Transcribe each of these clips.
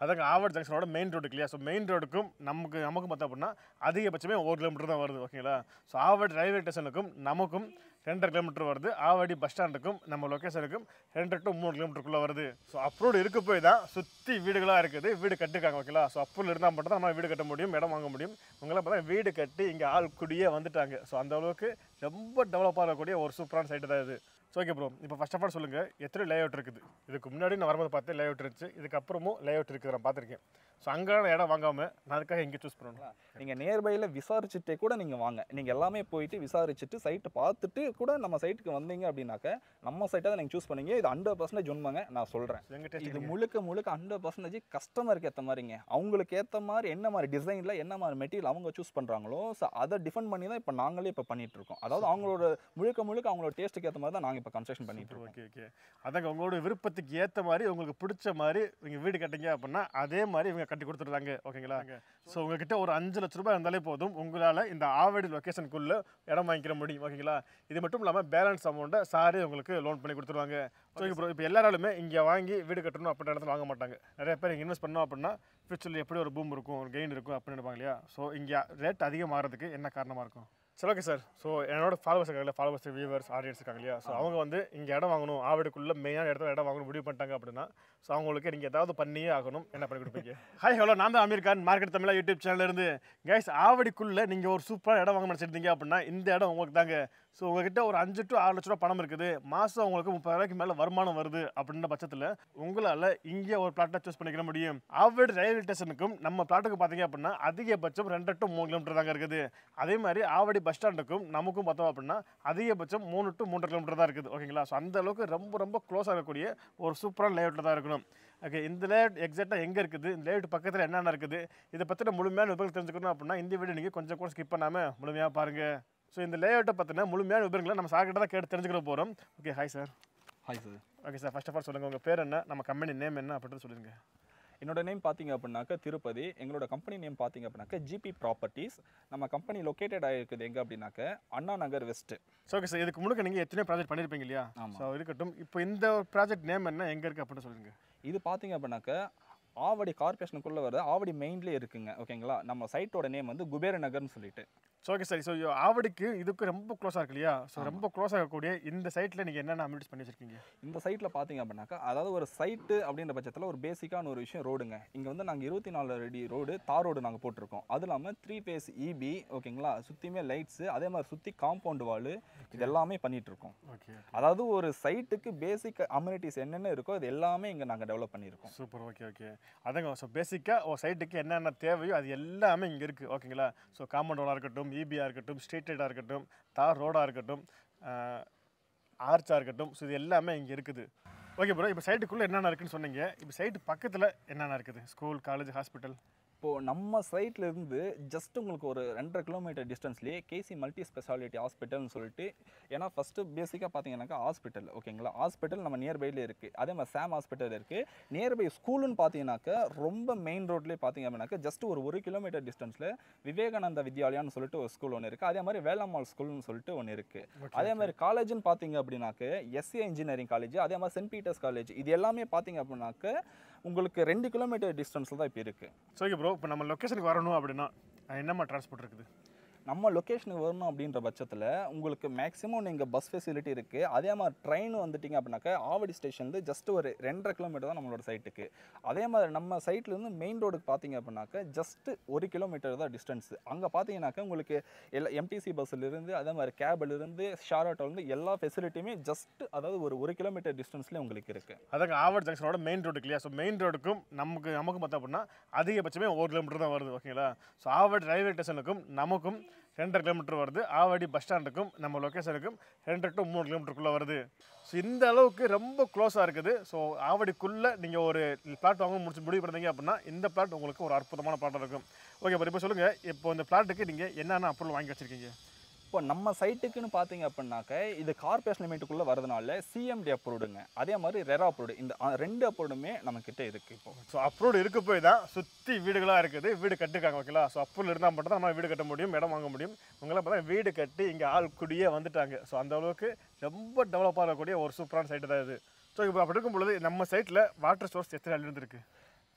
அதாங்க ஆவடி ஜங்ஷனோட main road இல்லையா ஸோ மெயின் ரோடுக்கும் நமக்கு நமக்கு பார்த்தோம் அப்படின்னா அதிகபட்சமே ஒரு கிலோமீட்டர் தான் வருது ஓகேங்களா ஸோ ஆவடி ரயில்வே ஸ்டேஷனுக்கும் நமக்கும் ரெண்டரை கிலோமீட்டர் வருது ஆவடி பஸ் ஸ்டாண்டுக்கும் நம்ம லொக்கேஷனுக்கும் ரெண்டு டு மூணு கிலோமீட்டருக்குள்ளே வருது ஸோ அப்ரூவ்டு இருக்க போய் தான் சுற்றி வீடுகளாக இருக்குது வீடு கட்டிருக்காங்க ஓகேங்களா ஸோ அப்ரூவல் இருந்தால் மட்டும் தான் நம்ம வீடு கட்ட முடியும் இடம் வாங்க முடியும் உங்களாம் பார்த்தா வீடு கட்டி இங்கே ஆள் குடியே வந்துட்டாங்க ஸோ அந்த அளவுக்கு ரொம்ப டெவலப் ஆகக்கூடிய ஒரு சூப்பரான சைட்டு தான் இது ஸோ ஓகே ப்ரோ இப்போ ஃபர்ஸ்ட் ஆஃப் ஆல் சொல்லுங்கள் எத்தனை லேஅவுட் இருக்குது இதுக்கு முன்னாடி நான் வரும்போது பார்த்தேன் லேஅவுட் இருந்துச்சு இதுக்கப்புறமும் லேஅவுட் இருக்குது நான் பார்த்துருக்கேன் ஸோ அங்கான இடம் வாங்காமல் நான் அதுக்காக எங்கே சூஸ் பண்ணணும் நீங்கள் நியர்பையில் விசாரிச்சுட்டே கூட நீங்கள் வாங்க நீங்கள் எல்லாமே போயிட்டு விசாரிச்சுட்டு சைட்டை பார்த்துட்டு கூட நம்ம சைட்டுக்கு வந்தீங்க அப்படின்னாக்க நம்ம சைட்டை தான் நீங்கள் சூஸ் பண்ணீங்க இது ஹண்ட்ரட் பர்சன்டேஜ் உண்மைங்க நான் சொல்கிறேன் எங்கள் இது டேஸ்ட் முழுக்க முழுக்க ஹண்ட்ரட் பர்சன்டேஜ் கஸ்டமருக்கு ஏற்ற மாதிரிங்க அவங்களுக்கு ஏற்ற மாதிரி என்ன மாதிரி டிசைனில் என்ன மாதிரி மெட்டீரியல் அவங்க சூஸ் பண்ணுறாங்களோ ஸோ அதை டிஃபெண்ட் பண்ணி தான் இப்போ நாங்களே இப்போ பண்ணிட்டு இருக்கோம் அதாவது அவங்களோட முழுக்க முழுக்க அவங்களோட டேஸ்ட்டுக்கு ஏற்ற மாதிரி தான் நாங்கள் இப்போ கன்ஸ்ட்ரக்ஷன் பண்ணிட்டு இருக்கோம் ஓகே ஓகே அதாங்க உங்களோட விருப்பத்துக்கு ஏற்ற மாதிரி உங்களுக்கு பிடிச்ச மாதிரி நீங்கள் வீடு கட்டிங்க அப்படின்னா அதே மாதிரி இவங்க கட்டி கொடுத்துருந்தாங்க ஓகேங்களா ஸோ உங்ககிட்ட ஒரு அஞ்சு லட்ச ரூபாய் இருந்தாலே போதும் உங்களால் இந்த ஆவடி லொக்கேஷனுக்குள்ளே இடம் வாங்கிக்கிற முடியும் ஓகேங்களா இது மட்டும் இல்லாமல் பேலன்ஸ் அமௌண்ட்டை சாரே உங்களுக்கு லோன் பண்ணி கொடுத்துருவாங்க ஸோ இப்போ இப்போ எல்லாராலுமே இங்கே வாங்கி வீடு கட்டணும் அப்படின்ற இடத்துல வாங்க மாட்டாங்க நிறைய பேர் இங்கே இன்வெஸ்ட் பண்ணோம் அப்படின்னா ஃபியூச்சரில் எப்படி ஒரு பூம் இருக்கும் ஒரு கெயின் இருக்கும் அப்படின்னு நினைப்பாங்க இல்லையா ஸோ இங்கே ரேட் அதிகமாகிறதுக்கு என்ன காரணமாக இருக்கும் சரி ஓகே சார் ஸோ என்னோட ஃபாலோவர்ஸ் இருக்காங்க ஃபாலோவர்ஸ் வியூவர்ஸ் ஆடியன்ஸ் இருக்காங்க இல்லையா ஸோ அவங்க வந்து இங்கே இடம் வாங்கணும் ஆவடிக்குள்ள மெயினான இடத்துல இடம் வாங்கணும் முடிவு பண்ணிட்டாங்க அப்படின்னா ஸோ அவங்களுக்கு நீங்கள் ஏதாவது பண்ணியே ஆகணும் என்ன பண்ணி கொடுப்பீங்க ஹாய் ஹலோ நான் தான் அமீர் கான் மார்க்கெட் தமிழா யூடியூப் சேனல்ல இருந்து கைஸ் ஆவடிக்குள்ள நீங்கள் ஒரு சூப்பரான இடம் வாங்க நினச்சிருந்தீங்க அப்படின்னா இந்த இடம் உங்களுக்கு தாங்க ஸோ உங்ககிட்ட ஒரு அஞ்சு டு ஆறு லட்ச ரூபா பணம் இருக்குது மாதம் உங்களுக்கு முப்பதாயிரூபாய்க்கு மேலே வருமானம் வருது அப்படின்ற பட்சத்தில் உங்களால் இங்கே ஒரு பிளாட்டை சூஸ் பண்ணிக்கிற முடியும் ஆவடி ரயில்வே ஸ்டேஷனுக்கும் நம்ம பிளாட்டுக்கு பார்த்தீங்க அப்படின்னா அதிகபட்சம் ரெண்டு டு மூணு கிலோமீட்டர் தாங்க இருக்குது அதே மாதிரி ஆவடி பஸ் ஸ்டாண்டுக்கும் நமக்கும் பார்த்தோம் அப்படின்னா அதிகபட்சம் மூணு டு மூன்று கிலோமீட்டர் தான் இருக்குது ஓகேங்களா ஸோ அந்த அளவுக்கு ரொம்ப ரொம்ப க்ளோஸாக இருக்கக்கூடிய ஒரு சூப்பரான லேஅவுட்டில் தான் இருக்கணும் ஓகே இந்த லேஅவுட் எக்ஸாக்டாக எங்கே இருக்குது இந்த லேஅவுட் பக்கத்தில் என்னென்ன இருக்குது இதை பற்றின முழுமையான விவரங்கள் தெரிஞ்சுக்கணும் அப்படின்னா இந்த வீடியோ நீங்கள் கொஞ்சம் கூட ஸ்கிப் பண்ணாமல் முழுமையாக பாருங்கள் ஸோ இந்த லேஅவுட்டை பற்றின முழுமையான விவரங்களை நம்ம சார்கிட்ட தான் கேட்டு தெரிஞ்சுக்கிற போகிறோம் okay hi sir hi sir okay sir first of all சொல்லுங்கள் உங்கள் பேர் என்ன நம்ம கம்பெனி நேம் என்ன அப்படின்றது சொல்லுங்கள் என்னோட நேம் பார்த்தீங்க அப்படின்னாக்கா திருப்பதி எங்களோட கம்பெனி நேம் பார்த்தீங்க அப்படின்னாக்கா ஜிபி ப்ராப்பர்ட்டிஸ் நம்ம கம்பெனி லொக்கேட்டட் ஆகிருக்குது எங்கே அப்படின்னாக்க Anna Nagar west so okay sir இதுக்கு முன்னாடி நீங்கள் எத்தனை ப்ராஜெக்ட் பண்ணியிருப்பீங்க இல்லையா ஆமா. ஸோ இருக்கட்டும் இப்போ இந்த ப்ராஜெக்ட் நேம் என்ன எங்கே இருக்குது அப்படின்னு சொல்லுங்கள் இது பார்த்தீங்க அப்படின்னாக்க ஆவடி கார்பரேஷனுக்குள்ளே வர ஆவடி மெயின்லேயே இருக்குங்க ஓகேங்களா நம்ம சைட்டோட நேம் வந்து குபேர நகர்னு சொல்லிட்டு ஸோ ஓகே சார் ஸோ ஆவடிக்கு இதுக்கு ரொம்ப க்ளோஸாக இருக்கு இல்லையா ஸோ ரொம்ப க்ளோஸாக இருக்கக்கூடிய இந்த சைட்டில் நீங்கள் என்னென்ன அமிலிட்டிஸ் பண்ணி வச்சிருக்கீங்க இந்த சைட்டில் பார்த்தீங்க அப்படின்னாக்கா அதாவது ஒரு சைட்டு அப்படின்ற பட்சத்தில் ஒரு பேசிக்கான ஒரு விஷயம் ரோடுங்க இங்கே வந்து நாங்கள் இருபத்தி நாலு அடி ரோடு தார் ரோடு நாங்கள் போட்டிருக்கோம் அது இல்லாமல் த்ரீ ஃபேஸ் இபி ஓகேங்களா சுற்றியுமே லைட்ஸு அதே மாதிரி சுற்றி காம்பவுண்ட் வால் இது எல்லாமே பண்ணிட்டு இருக்கோம் ஓகே அதாவது ஒரு சைட்டுக்கு பேசிக் அம்யூனிட்டிஸ் என்னென்ன இருக்கோ இது எல்லாமே இங்கே நாங்கள் டெவலப் பண்ணியிருக்கோம் சூப்பர் ஓகே ஓகே அதாங்க ஸோ பேசிக்காக ஒரு சைட்டுக்கு என்னென்ன தேவையோ அது எல்லாமே இங்கே இருக்குது ஓகேங்களா ஸோ காம்பவுண்ட் வாலாக இருக்கட்டும் ஈபியாக இருக்கட்டும் ஸ்ட்ரீட் லைட்டாக இருக்கட்டும் தார் ரோடாக இருக்கட்டும் ஆர்ச்சாக இருக்கட்டும் ஸோ இது எல்லாமே இங்கே இருக்குது ஓகே ப்ரோ இப்போ சைட்டுக்குள்ளே என்னென்ன இருக்குன்னு சொன்னீங்க இப்போ சைட்டு பக்கத்தில் என்னென்ன இருக்குது ஸ்கூல் காலேஜ் ஹாஸ்பிட்டல் இப்போது நம்ம சைட்ல இருந்து ஜஸ்ட் உங்களுக்கு ஒரு ரெண்டரை கிலோமீட்டர் டிஸ்டன்ஸ்லேயே கேசி மல்டி ஸ்பெஷாலிட்டி ஹாஸ்பிட்டல்னு சொல்லிட்டு ஏன்னா ஃபஸ்ட்டு பேசிக்காக பார்த்தீங்கன்னாக்கா ஹாஸ்பிட்டல் ஓகேங்களா ஹாஸ்பிட்டல் நம்ம நியர்பைல இருக்குது அதே மாதிரி சாம் ஹாஸ்பிட்டல் இருக்குது நியர்பை ஸ்கூலுன்னு பார்த்தீங்கன்னாக்கா ரொம்ப மெயின் ரோட்லேயே பார்த்தீங்க அப்படின்னாக்கா ஜஸ்ட் ஒரு ஒரு கிலோமீட்டர் டிஸ்டன்ஸில் விவேகானந்தா வித்யாலயான்னு சொல்லிட்டு ஒரு ஸ்கூல் ஒன்று இருக்குது அதே மாதிரி வேலம்மாள் ஸ்கூல்னு சொல்லிட்டு ஒன்று இருக்குது அதே மாதிரி காலேஜ்னு பார்த்தீங்க அப்படின்னாக்க எஸ்ஏ இன்ஜினியரிங் காலேஜ் அதே மாதிரி சென்ட் பீட்டர்ஸ் காலேஜ் இது எல்லாமே பார்த்தீங்க அப்படின்னாக்க உங்களுக்கு ரெண்டு கிலோமீட்டர் டிஸ்டன்ஸில் தான் இப்போ இருக்குது ஸோ ஓகே ப்ரோ இப்போ நம்ம லொக்கேஷனுக்கு வரணும் அப்படின்னா என்னம்மா டிரான்ஸ்போர்ட் இருக்குது நம்ம லொக்கேஷனுக்கு வரணும் அப்படின்ற பட்சத்தில் உங்களுக்கு மேக்ஸிமம் நீங்கள் பஸ் ஃபெசிலிட்டி இருக்குது அதே மாதிரி ட்ரெயின் வந்துட்டிங்க அப்படின்னாக்கா ஆவடி ஸ்டேஷன்லேருந்து ஜஸ்ட் ஒரு ரெண்டரை கிலோமீட்டர் தான் நம்மளோட சைட்டுக்கு அதே மாதிரி நம்ம சைட்லேருந்து மெயின் ரோடுக்கு பார்த்தீங்க அப்படின்னாக்கா ஜஸ்ட் ஒரு கிலோமீட்டர் தான் டிஸ்டன்ஸ் அங்கே பார்த்தீங்கன்னாக்கா உங்களுக்கு எல்லா எம்டிசி பஸ்ஸிலிருந்து அதே மாதிரி கேபிலிருந்து ஷேர் ஆட்டோலேருந்து எல்லா ஃபெசிலிட்டியுமே ஜஸ்ட் அதாவது ஒரு ஒரு கிலோமீட்டர் டிஸ்டன்ஸ்லேயே உங்களுக்கு இருக்குது அதாங்க ஆவடி ஜங்ஷனோட மெயின் ரோடு இல்லையா ஸோ மெயின் ரோடுக்கும் நமக்கு நமக்கு பார்த்தோம் அப்படின்னா அதிகபட்சமே ஒரு கிலோமீட்டர் தான் வருது ஓகேங்களா ஸோ ஆவடி ரயில்வே ஸ்டேஷனுக்கும் நமக்கும் ரெண்டரை கிலோமீட்டர் வருது ஆவடி பஸ் ஸ்டாண்டுக்கும் நம்ம லொக்கேஷனுக்கும் ரெண்டு டு மூணு கிலோமீட்டருக்குள்ளே வருது ஸோ இந்த அளவுக்கு ரொம்ப க்ளோஸாக இருக்குது ஸோ ஆவடிக்குள்ளே நீங்கள் ஒரு பிளாட் வாங்க முடிச்சு முடிவு பண்ணீங்க அப்படின்னா இந்த பிளாட் உங்களுக்கு ஒரு அற்புதமான பிளாட்டாக இருக்கும் ஓகே இப்போ இப்போ சொல்லுங்கள் இப்போ இந்த பிளாட்டுக்கு நீங்கள் என்னென்ன அப்ரூவல் வாங்கி வச்சிருக்கீங்க இப்போ நம்ம சைட்டுக்குன்னு பார்த்தீங்க அப்படின்னாக்க இது கார்பரேஷன் லிமிட்டுக்குள்ளே வரதுனால சிஎம்டி அப்ரூவ்டுங்க அதே மாதிரி ரெரா அப்ரூவ்டு இந்த அ, ரெண்டு அப்ரூவ்டுமே நம்மக்கிட்ட இருக்குது இப்போ ஸோ அப்ரூவ்டு இருக்க போய் தான் சுற்றி வீடுகளாக இருக்குது வீடு கட்டிருக்காங்க ஓகேங்களா ஸோ அப்ரூவல் இருந்தால் மட்டும் தான் நம்ம வீடு கட்ட முடியும் இடம் வாங்க முடியும் உங்களாம் பார்த்தா வீடு கட்டி இங்கே ஆள் குடியே வந்துட்டாங்க ஸோ அந்த அளவுக்கு ரொம்ப டெவலப் ஆகக்கூடிய ஒரு சூப்பரான சைட்டு தான் இது ஸோ இப்போ அப்படி இருக்கும் பொழுது நம்ம சைட்டில் வாட்டர் சோர்ஸ் எத்தனை அடி இருக்குது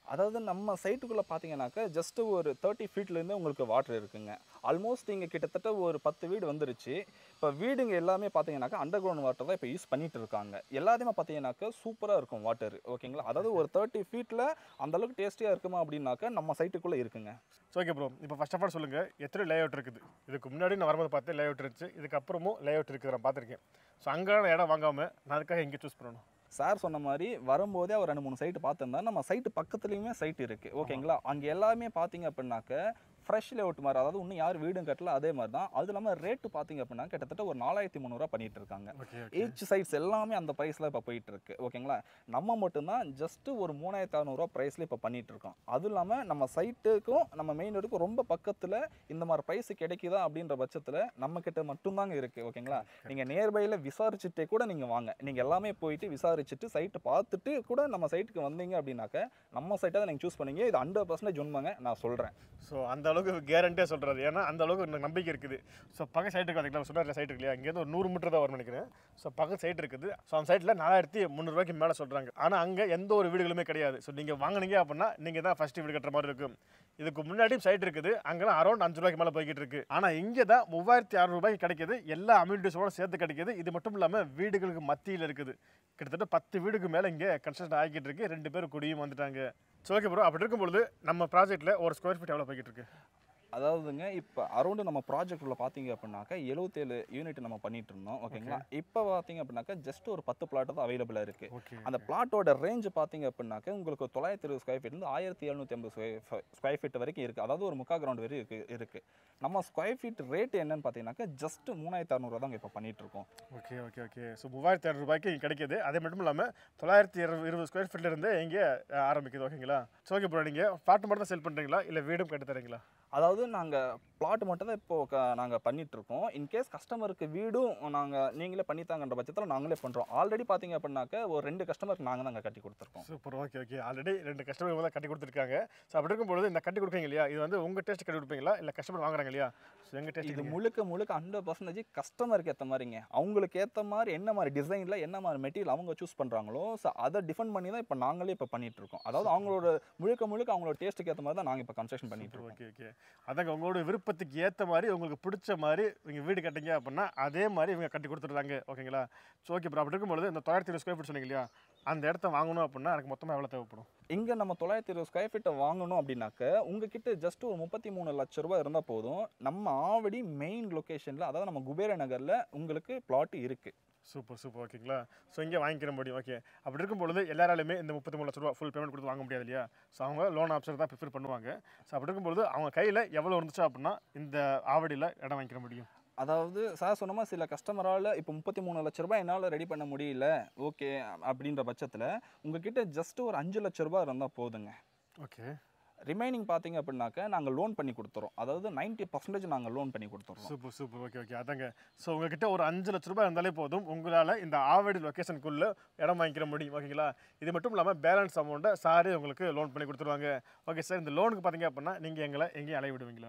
அதாவது நம்ம சைட்டுக்குள்ளே பார்த்தீங்கன்னாக்கா ஜஸ்ட் ஒரு தேர்ட்டி ஃபீட்லேருந்து உங்களுக்கு வாட்டர் இருக்குங்க ஆல்மோஸ்ட் இங்கே கிட்டத்தட்ட ஒரு பத்து வீடு வந்துருச்சு இப்போ வீடுங்க எல்லாமே பார்த்தீங்கன்னாக்கா அண்டர் கிரவுண்ட் வாட்டர் தான் இப்போ யூஸ் பண்ணிட்டு இருக்காங்க எல்லாத்தையுமே பார்த்தீங்கன்னாக்கா சூப்பராக இருக்கும் வாட்டர் ஓகேங்களா அதாவது ஒரு தேர்ட்டி ஃபீட்டில் அந்தளவுக்கு டேஸ்டியாக இருக்குமா அப்படின்னாக்கா நம்ம சைட்டுக்குள்ளே இருக்குங்க ஸோ ஓகே ப்ரோ இப்போ ஃபர்ஸ்ட் ஆஃப் ஆல் சொல்லுங்கள் எத்தனை லே அவுட் இருக்குது இதுக்கு முன்னாடி நான் வரும்போது பார்த்தேன் லே அவுட் இருந்துச்சு இதுக்கப்புறமும் லே அவுட் இருக்குது நான் பார்த்துருக்கேன் ஸோ அங்கான இடம் வாங்காமல் நான் அதுக்காக எங்கே சூஸ் பண்ணணும் சார் சொன்ன மாதிரி வரும்போதே ஒரு ரெண்டு மூணு சைட்டு பார்த்துருந்தா நம்ம சைட்டு பக்கத்துலேயுமே சைட் இருக்குது ஓகேங்களா அங்கே எல்லாமே பார்த்தீங்க அப்படின்னாக்க ஃப்ரெஷ் லேஅவுட் மாதிரி அதாவது இன்னும் யார் வீடும் கட்டல அதே மாதிரி தான் அது இல்லாமல் ரேட்டு பார்த்தீங்க அப்படின்னா கிட்டத்தட்ட ஒரு நாலாயிரத்தி முந்நூறுரூவா பண்ணிட்டு இருக்காங்க ஓகே ஈச் சைட்ஸ் எல்லாமே அந்த ப்ரைஸில் இப்போ போயிட்டு இருக்கு ஓகேங்களா நம்ம மட்டும்தான் ஜஸ்ட் ஒரு மூணாயிரத்தி அறநூறுவா ப்ரைஸில் இப்போ பண்ணிட்டு இருக்கோம் அதுவும் இல்லாமல் நம்ம சைட்டுக்கும் நம்ம மெயின் ரோடுக்கும் ரொம்ப பக்கத்தில் இந்த மாதிரி ப்ரைஸ் கிடைக்குதா அப்படின்ற பட்சத்தில் நம்ம கிட்ட மட்டும்தாங்க இருக்கு ஓகேங்களா நீங்கள் நியர்பையில் விசாரிச்சுட்டே கூட நீங்கள் வாங்க நீங்கள் எல்லாமே போயிட்டு விசாரிச்சுட்டு சைட்டை பார்த்துட்டு கூட நம்ம சைட்டுக்கு வந்தீங்க அப்படின்னாக்க நம்ம சைட்டை தான் நீங்கள் சூஸ் பண்ணீங்க இது ஹண்ட்ரட் பர்சன்டேஜ் உண்மைங்க நான் சொல்கிறேன் ஸோ அந்த அளவுக்கு கேரண்டியாக சொல்கிறது ஏன்னா அந்த அளவுக்கு எனக்கு நம்பிக்கை இருக்குது ஸோ பக்கம் சைட்டுக்கு பார்த்தீங்களா சொன்னார் சைட் இருக்கு இல்லையா இங்கேருந்து ஒரு நூறு மீட்டர் தான் வரும்னு நினைக்கிறேன் ஸோ பக்கம் சைட் இருக்குது ஸோ அந்த சைட்டில் நாலாயிரத்தி முந்நூறுவாய்க்கு மேலே சொல்கிறாங்க ஆனால் அங்கே எந்த ஒரு வீடுகளுமே கிடையாது ஸோ நீங்கள் வாங்குனீங்க அப்படின்னா நீங்கள் தான் ஃபஸ்ட்டு வீடு கட்டுற மாதிரி இருக்கும் இதுக்கு முன்னாடியும் சைட் இருக்குது அங்கெல்லாம் அரௌண்ட் அஞ்சு ரூபாய்க்கு மேலே போய்கிட்டு இருக்கு ஆனால் இங்கே தான் மூவாயிரத்தி அறநூறுபாய்க்கு கிடைக்குது எல்லா அம்யூனிட்டிஸோட சேர்த்து கிடைக்குது இது மட்டும் இல்லாமல் வீடுகளுக்கு மத்தியில் இருக்குது கிட்டத்தட்ட பத்து வீடுக்கு மேலே இங்கே கன்ஸ்ட்ரக்ஷன் ஆகிட்டு இருக்கு ரெண்டு பேர் குடியும் வந்துட்டாங்க ஸோ ஓகே ப்ரோ அப்படி இருக்கும்பொழுது நம்ம ப்ராஜெக்ட்டில் ஒரு ஸ்கொயர் ஃபீட் எவ்வளோ போய்கிட்டு இருக்கு அதாவதுங்க இப்போ அரௌண்டு நம்ம ப்ராஜெக்ட் உள்ள பார்த்தீங்க அப்படின்னாக்கா எழுபத்தேழு யூனிட் நம்ம பண்ணிட்டு இருந்தோம் ஓகேங்களா இப்போ பார்த்தீங்க அப்படின்னாக்கா ஜஸ்ட் ஒரு பத்து பிளாட் தான் அவைலபிளாக இருக்குது ஓகே அந்த பிளாட்டோட ரேஞ்ச் பார்த்தீங்க அப்படின்னாக்க உங்களுக்கு தொள்ளாயிரத்தி இருபது ஸ்கொயர் ஃபீட்லேருந்து ஆயிரத்தி எழுநூற்றி ஐம்பது ஸ்கொயர் ஃபீட் வரைக்கும் இருக்குது அதாவது ஒரு முக்கா கிரவுண்ட் வரைக்கும் இருக்குது இருக்குது நம்ம ஸ்கொயர் ஃபீட் ரேட் என்னன்னு பார்த்தீங்கன்னாக்கா ஜஸ்ட் மூணாயிரத்தி அறநூறுவா தாங்க இப்போ பண்ணிட்டு இருக்கோம் ஓகே ஓகே ஓகே ஸோ மூவாயிரத்தி இரநூறுபாய்க்கு இங்கே கிடைக்குது அதே மட்டும் இல்லாமல் தொள்ளாயிரத்தி இருபது இருபது ஸ்கொயர் ஃபீட்ல இருந்து இங்கே அஹ், ஆரம்பிக்குது ஓகேங்களா ஸோ ஓகே ப்ரோ நீங்கள் ஃப்ளாட் மட்டும் தான் செல் பண்ணுறீங்களா இல்லை வீடும் கட்டி தரீங்களா அதாவது நாங்கள் பிளாட் மட்டும் தான் இப்போ நாங்கள் பண்ணிட்டு இருக்கோம் இன்கேஸ் கஸ்டமருக்கு வீடும் நாங்கள் நீங்களே பண்ணித்தாங்கன்ற பட்சத்தில் நாங்களே பண்ணுறோம் ஆல்ரெடி பார்த்தீங்க அப்படின்னாக்க ஒரு ரெண்டு கஸ்டமருக்கு நாங்கள் தாங்க கட்டி கொடுத்துருக்கோம் சூப்பர் ஓகே ஓகே ஆல்ரெடி ரெண்டு கஸ்டமர் தான் கட்டி கொடுத்துருக்காங்க ஸோ அப்படி இருக்கும்பொழுது இந்த கட்டி கொடுப்பீங்க இல்லையா இது வந்து உங்கள் டேஸ்ட் கட்டி கொடுப்பீங்களா இல்லை கஸ்டமர் வாங்குறாங்க இல்லையா ஸோ எங்கள் இது டேஸ்ட் முழுக்க முழுக்க ஹண்ட்ரட் பர்சன்டேஜ் கஸ்டமருக்கு ஏற்ற மாதிரிங்க அவங்களுக்கு ஏற்ற மாதிரி என்ன மாதிரி டிசைனில் என்ன மாதிரி மெட்டீரியல் அவங்க சூஸ் பண்ணுறாங்களோ ஸோ அதை டிஃபெண்ட் பண்ணி தான் இப்போ நாங்களே இப்போ பண்ணிட்டு இருக்கோம் அதாவது அவங்களோட முழுக்க முழுக்க அவங்களோட டேஸ்ட்டுக்கு ஏற்ற மாதிரி தான் நாங்கள் இப்போ கன்ஸ்ட்ரக்ஷன் பண்ணிட்டு இருக்கோம் ஓகே ஓகே அதாங்க உங்களோட விருப்பத்துக்கு ஏற்ற மாதிரி உங்களுக்கு பிடிச்ச மாதிரி நீங்கள் வீடு கட்டிங்க அப்படின்னா அதே மாதிரி இவங்க கட்டி கொடுத்துட்றாங்க ஓகேங்களா ஸோ ஓகே ப்ரோ அப்படி இருக்கும்பொழுது இந்த தொள்ளாயிரத்தி இருபது ஸ்கொயர் ஃபீட் சொன்னீங்க இல்லையா அந்த இடத்த வாங்கணும் அப்படின்னா எனக்கு மொத்தமாக எவ்வளோ தேவைப்படும் இங்கே நம்ம தொள்ளாயிரத்தி இருபது ஸ்கொயர் ஃபீட்டை வாங்கணும் அப்படின்னாக்க உங்ககிட்ட ஜஸ்ட் ஒரு முப்பத்தி மூணு லட்ச ரூபாய் இருந்தால் போதும் நம்ம ஆவடி மெயின் லொக்கேஷனில் அதாவது நம்ம குபேர நகரில் உங்களுக்கு பிளாட் இருக்குது சூப்பர் சூப்பர் ஓகேங்களா ஸோ இங்கே வாங்கிக்கிற முடியும் ஓகே அப்படி இருக்கும் பொழுது எல்லாராலுமே இந்த முப்பத்தி மூணு லட்ச ரூபா ஃபுல் பேமெண்ட் கொடுத்து வாங்க முடியாது இல்லையா ஸோ அவங்க லோன் ஆப்ஷன் தான் ப்ரிஃபர் பண்ணுவாங்க ஸோ அப்படி இருக்கும்பொழுது அவங்க கையில் எவ்வளோ இருந்துச்சு அப்படின்னா இந்த ஆவடியில் இடம் வாங்கிக்கிற முடியும் அதாவது சார் சொன்ன மாதிரி சில கஸ்டமரால் இப்போ முப்பத்தி மூணு லட்ச ரூபாய் என்னால் ரெடி பண்ண முடியல ஓகே அப்படின்ற பட்சத்தில் உங்ககிட்ட ஜஸ்ட் ஒரு அஞ்சு லட்ச ரூபாய் இருந்தால் போதுங்க ஓகே ரிமைனிங் பார்த்தீங்க அப்படின்னாக்க நாங்கள் லோன் பண்ணி கொடுத்துறோம் அதாவது 90% பர்சன்டேஜ் நாங்கள் லோன் பண்ணி கொடுத்துறோம் சூப்பர் சூப்பர் ஓகே ஓகே அதாங்க ஸோ உங்ககிட்ட ஒரு அஞ்சு லட்ச ரூபாய் இருந்தாலே போதும் உங்களால் இந்த ஆவடி லொக்கேஷனுக்குள்ளே இடம் வாங்கிக்கிற முடியும் ஓகேங்களா இது மட்டும் இல்லாமல் பேலன்ஸ் அமௌண்ட்டை சாரே உங்களுக்கு லோன் பண்ணி கொடுத்துருவாங்க ஓகே சார் இந்த லோனுக்கு பார்த்தீங்க அப்படின்னா நீங்கள் எங்களை எங்கேயும் அலைய விடுவீங்களா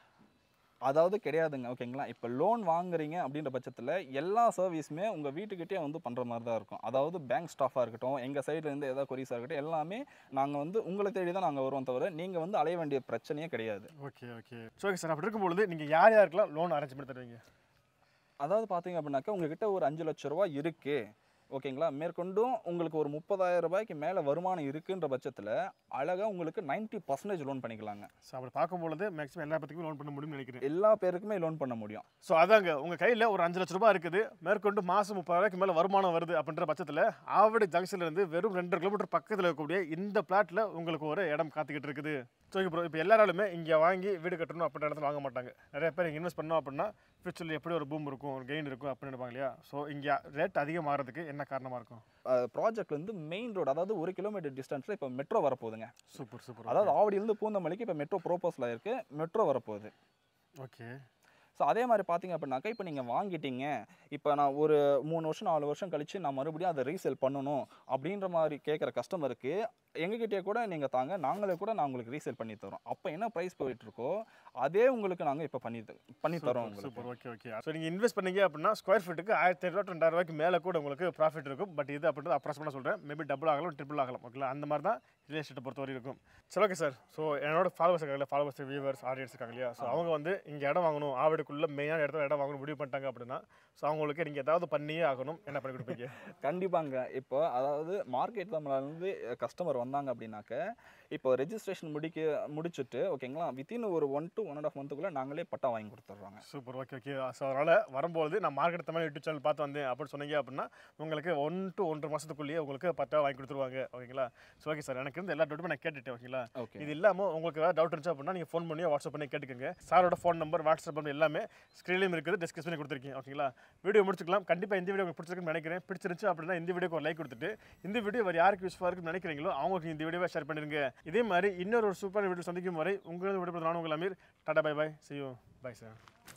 அதாவது கிடையாதுங்க ஓகேங்களா இப்போ லோன் வாங்குறீங்க அப்படின்ற பட்சத்தில் எல்லா சர்வீஸுமே உங்கள் வீட்டுக்கிட்டே வந்து பண்ணுற மாதிரி தான் இருக்கும் அதாவது பேங்க் ஸ்டாஃபாக இருக்கட்டும் எங்கள் சைட்லேருந்து ஏதாவது கொரிஸாக இருக்கட்டும் எல்லாமே நாங்கள் வந்து உங்களை தேடி தான் நாங்கள் வருவோம் தவிர நீங்கள் வந்து அலைய வேண்டிய பிரச்சனையே கிடையாது okay okay so okay sir அப்படி இருக்கும்பொழுது நீங்கள் யார் யாருக்கெல்லாம் லோன் அரேஞ்ச் பண்ணி தருவீங்க அதாவது பார்த்தீங்க அப்படின்னாக்கா உங்ககிட்ட ஒரு அஞ்சு லட்ச ரூபா இருக்குது ஓகேங்களா மேற்கொண்டும் உங்களுக்கு ஒரு முப்பதாயிரம் ரூபாய்க்கு மேலே வருமானம் இருக்குன்ற பட்சத்தில் அழகாக உங்களுக்கு 90% பர்சன்டேஜ் லோன் பண்ணிக்கலாங்க ஸோ அப்படி பார்க்கும்பொழுது மேக்ஸிமம் எல்லா பற்றிக்குமே லோன் பண்ண முடியும்னு நினைக்கிறேன் எல்லா பேருக்குமே லோன் பண்ண முடியும் ஸோ அதாங்க உங்கள் கையில் ஒரு அஞ்சு லட்ச ரூபாய் இருக்குது மேற்கொண்டு மாதம் முப்பதாயிரக்கு மேலே வருமானம் வருது அப்படின்ற பட்சத்தில் ஆவடி ஜங்ஷன்ல இருந்து வெறும் ரெண்டு கிலோமீட்டர் பக்கத்தில் இருக்கக்கூடிய இந்த பிளாட்டில் உங்களுக்கு ஒரு இடம் காத்துக்கிட்டு இருக்குது ஸோ இப்போ இப்போ எல்லாராலுமே இங்கே வாங்கி வீடு கட்டணும் அப்படின்ற இடத்துல வாங்க மாட்டாங்க நிறைய பேர் இங்கே இன்வெஸ்ட் பண்ணோம் அப்படின்னா ஃபியூச்சரில் எப்படி ஒரு பூம் இருக்கும் ஒரு கெயின் இருக்கும் அப்படின்னு நினைப்பாங்க இல்லையா ஸோ இங்கே ரேட் அதிகமாகிறதுக்கு என்ன காரணமாக இருக்கும் ப்ராஜெக்ட் வந்து மெயின் ரோடு அதாவது ஒரு கிலோமீட்டர் டிஸ்டன்ஸில் இப்போ மெட்ரோ வரப்போகுதுங்க சூப்பர் சூப்பர் அதாவது ஆவடியிலேருந்து பூந்தமல்லிக்கு இப்போ மெட்ரோ ப்ரோபோஸில் இருக்குது மெட்ரோ வரப்போகுது ஓகே ஸோ அதே மாதிரி பார்த்தீங்க அப்படின்னாக்கா இப்போ நீங்கள் வாங்கிட்டீங்க இப்போ நான் ஒரு மூணு வருஷம் நாலு வருஷம் கழிச்சு நான் மறுபடியும் அதை ரீசேல் பண்ணணும் அப்படின்ற மாதிரி கேட்குற கஸ்டமருக்கு எங்ககிட்டயே கூட நீங்கள் தாங்க நாங்களே கூட நான் உங்களுக்கு ரீசேல் பண்ணி தரோம் அப்போ என்ன ப்ரைஸ் போயிட்டு இருக்கோ அதே உங்களுக்கு நாங்கள் இப்போ பண்ணி த- பண்ணி தரோம் உங்களுக்கு சூப்பர் ஓகே ஓகே ஸோ நீங்கள் இன்வெஸ்ட் பண்ணீங்க அப்படின்னா ஸ்கொயர் ஃபீட்டுக்கு ஆயிரத்தி ஐநூறு ரெண்டாயிரம் ரூபாய்க்கு மேலே கூட உங்களுக்கு ப்ராஃபிட் இருக்கும் பட் இது அப்படின்றது அப்ராக்சிமேட்டாக சொல்கிறேன் மேபி டபுள் ஆகலாம் ட்ரிபிள் ஆகலாம் ஓகேங்களா அந்த மாதிரி தான் ரியல் எஸ்டேட்டை பொறுத்த வரைக்கும் இருக்கும் சரி ஓகே சார் ஸோ என்னோட ஃபாலோவர்ஸ் இருக்காங்க ஃபாலோவர்ஸ் வியூவர்ஸ் ஆடியன்ஸ் இருக்காங்க இல்லையா ஸோ அவங்க வந்து இங்கே இடம் வாங்கணும் ஆவடிக்குள்ள மெயினான இடத்துல இடம் வாங்கணும் முடிவு பண்ணிட்டாங்க அப்படின்னா ஸோ அவங்களுக்கு நீங்கள் ஏதாவது பண்ணியே ஆகணும் என்ன பண்ணி கொடுப்பீங்க கண்டிப்பாங்க இப்போ அதாவது மார்க்கெட் தமிழ்லேருந்து கஸ்டமர் வந்தாங்க அப்படின்னாக்க இப்போ ரெஜிஸ்ட்ரேஷன் முடிக்க முடிச்சுட்டு ஓகேங்களா வித்தின் ஒரு one to one and half மந்த்துக்குள்ளே நாங்களே பட்டா வாங்கி கொடுத்துட்றோங்க சூப்பர் ஓகே ஓகே ஸோ அதனால் வரும்போது நான் மார்க்கெட் தமிழ் யூடியூப் சேனல் பார்த்து வந்தேன் அப்படின்னு சொன்னீங்க அப்படின்னா உங்களுக்கு ஒன் டு ஒன்றரை மாதத்துக்குள்ளேயே உங்களுக்கு பத்தா வாங்கி கொடுத்துருவாங்க ஓகேங்களா ஸோ ஓகே சார் எனக்கு இருந்து எல்லா டவுட்டுமே நான் கேட்டுட்டேன் ஓகேங்களா ஓகே இது இல்லாமல் உங்களுக்கு ஏதாவது டவுட் இருந்துச்சு அப்படின்னா நீங்கள் ஃபோன் பண்ணி வாட்ஸ்அப் பண்ணி கேட்டுக்கோங்க சாரோட ஃபோன் நம்பர் வாட்ஸ்அப் நம்பர் எல்லாமே ஸ்க்ரீன்லையும் இருக்குது டிஸ்கஸ் பண்ணி கொடுத்துருக்கீங்க ஓகேங்களா வீடியோ முடிச்சுக்கலாம் கண்டிப்பாக இந்த வீடியோ உங்களுக்கு பிடிச்சிருக்குன்னு நினைக்கிறேன் பிடிச்சிருந்துச்சு அப்படின்னா இந்த வீடியோக்கு ஒரு லைக் கொடுத்துட்டு இந்த வீடியோ வேறு யாருக்கு யூஸ்ஃபாக இருக்குன்னு நினைக்கிறீங்களோ அவங்களுக்கு இந்த வீடியோவை ஷேர் பண்ணிருங்க இதே மாதிரி இன்னொரு ஒரு சூப்பர் வீடியோ சந்திக்கும் வரை உங்களுக்கு விடுபடுறது நான் உங்கள் Aamir tata bye bye see you bye sir